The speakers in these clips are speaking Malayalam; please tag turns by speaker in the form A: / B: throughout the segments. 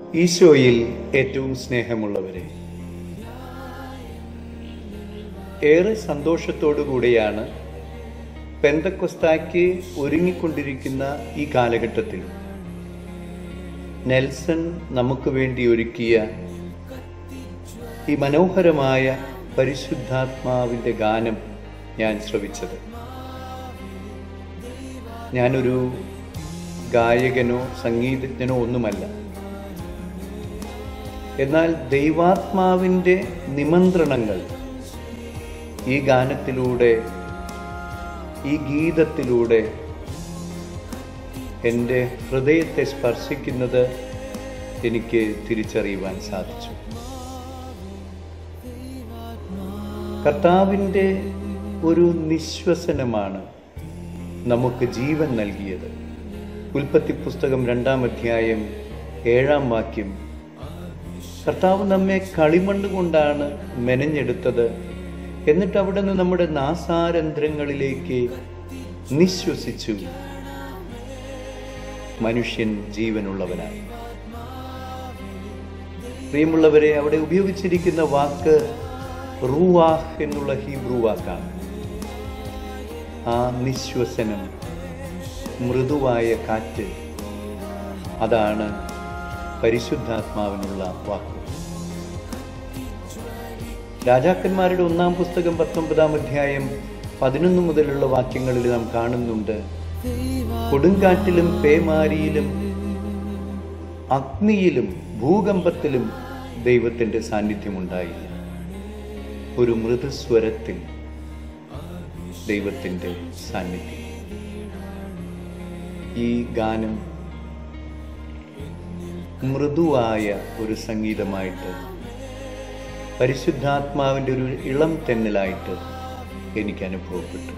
A: ഈശോയിൽ ഏറ്റവും സ്നേഹമുള്ളവരെ ഏറെ സന്തോഷത്തോടു കൂടിയാണ് പെന്തക്കൊസ്തായ്ക്ക് ഒരുങ്ങിക്കൊണ്ടിരിക്കുന്ന ഈ കാലഘട്ടത്തിൽ നെൽസൺ നമുക്ക് വേണ്ടി ഒരുക്കിയ ഈ മനോഹരമായ പരിശുദ്ധാത്മാവിൻ്റെ ഗാനം ഞാൻ ശ്രവിച്ചത് ഞാനൊരു ഗായകനോ സംഗീതജ്ഞനോ ഒന്നുമല്ല എന്നാൽ ദൈവാത്മാവിൻ്റെ നിമന്ത്രണങ്ങൾ ഈ ഗാനത്തിലൂടെ ഈ ഗീതത്തിലൂടെ എൻ്റെ ഹൃദയത്തെ സ്പർശിക്കുന്നത് എനിക്ക് തിരിച്ചറിയുവാൻ സാധിച്ചു കർത്താവിൻ്റെ ഒരു നിശ്വസനമാണ് നമുക്ക് ജീവൻ നൽകിയത് ഉൽപ്പത്തി പുസ്തകം രണ്ടാം അധ്യായം ഏഴാം വാക്യം കർത്താവ് നമ്മെ കളിമണ്ണ് കൊണ്ടാണ് മെനഞ്ഞെടുത്തത് എന്നിട്ട് അവിടെ നിന്ന് നമ്മുടെ നാസാരന്ധ്രങ്ങളിലേക്ക് നിശ്വസിച്ചു മനുഷ്യൻ ജീവനുള്ളവനായി പ്രിയമുള്ളവരെ അവിടെ ഉപയോഗിച്ചിരിക്കുന്ന വാക്ക് റൂവാഹ് എന്നുള്ള ഹീബ്രു വാക്കാണ് ആ നിശ്വസനം മൃദുവായ കാറ്റ് അതാണ് പരിശുദ്ധാത്മാവിനുള്ള വാക്ക് രാജാക്കന്മാരുടെ ഒന്നാം പുസ്തകം പത്തൊമ്പതാം അധ്യായം പതിനൊന്ന് മുതലുള്ള വാക്യങ്ങളിൽ നാം കാണുന്നുണ്ട് കൊടുങ്കാറ്റിലും പേമാരിയിലും അഗ്നിയിലും ഭൂകമ്പത്തിലും ദൈവത്തിൻ്റെ സാന്നിധ്യമുണ്ടായില്ല ഒരു മൃദുസ്വരത്തിൽ ദൈവത്തിൻ്റെ സാന്നിധ്യം ഈ ഗാനം മൃദുവായ ഒരു സംഗീതമായിട്ട് പരിശുദ്ധാത്മാവിൻ്റെ ഒരു ഇളം തെന്നലായിട്ട് എനിക്ക് അനുഭവപ്പെട്ടു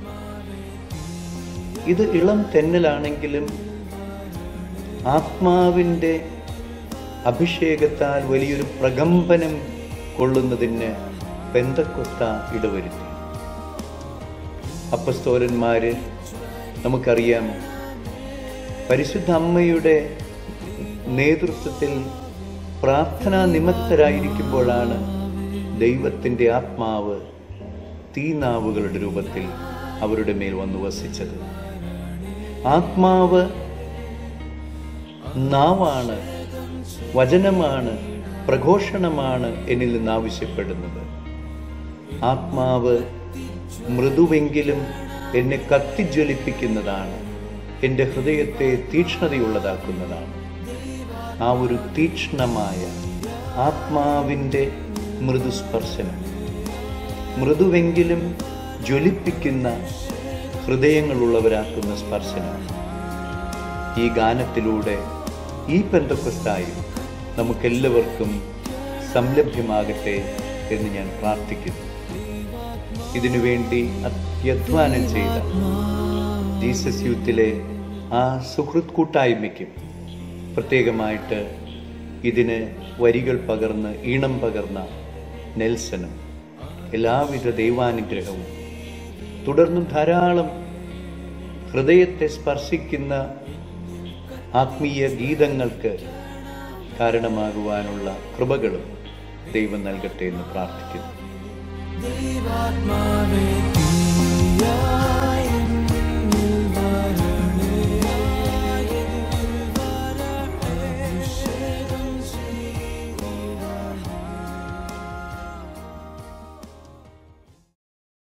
A: ഇത് ഇളം തെന്നലാണെങ്കിലും ആത്മാവിൻ്റെ അഭിഷേകത്താൽ വലിയൊരു പ്രകമ്പനം കൊള്ളുന്നതിന് ബന്ധക്കൊത്ത ഇടവരുത്തി അപ്പസ്തോലന്മാര് നമുക്കറിയാം പരിശുദ്ധ അമ്മയുടെ നേതൃത്വത്തിൽ പ്രാർത്ഥനാ നിമത്തരായിരിക്കുമ്പോഴാണ് ദൈവത്തിൻ്റെ ആത്മാവ് തീനാവുകളുടെ രൂപത്തിൽ അവരുടെ മേൽ വന്നു വസിച്ചത് ആത്മാവ് നാവാണ് വചനമാണ് പ്രഘോഷണമാണ് എന്നിൽ നിന്ന് ആവശ്യപ്പെടുന്നത് ആത്മാവ് മൃദുവെങ്കിലും എന്നെ കത്തിജ്വലിപ്പിക്കുന്നതാണ് എൻ്റെ ഹൃദയത്തെ തീക്ഷ്ണതയുള്ളതാക്കുന്നതാണ് ആ ഒരു തീക്ഷ്ണമായ ആത്മാവിൻ്റെ മൃദുസ്പർശനം മൃദുവെങ്കിലും ജ്വലിപ്പിക്കുന്ന ഹൃദയങ്ങളുള്ളവരാക്കുന്ന സ്പർശനം ഈ ഗാനത്തിലൂടെ ഈ പെന്തക്കൊസ്തായി നമുക്കെല്ലാവർക്കും സംലഭ്യമാകട്ടെ എന്ന് ഞാൻ പ്രാർത്ഥിക്കുന്നു ഇതിനുവേണ്ടി അത്യധ്വാനം ചെയ്ത ജീസസ് യൂത്തിലെ ആ സുഹൃത് കൂട്ടായ്മയ്ക്കും പ്രത്യേകമായിട്ട് ഇതിന് വരികൾ പകർന്ന് ഈണം പകർന്ന നെൽസനും എല്ലാവിധ ദൈവാനുഗ്രഹവും തുടർന്നും ധാരാളം ഹൃദയത്തെ സ്പർശിക്കുന്ന ആത്മീയ ഗീതങ്ങൾക്ക് കാരണമാകുവാനുള്ള കൃപകളും ദൈവം നൽകട്ടെ എന്ന് പ്രാർത്ഥിക്കുന്നു
B: ദൈവാത്മാവേ തീയാ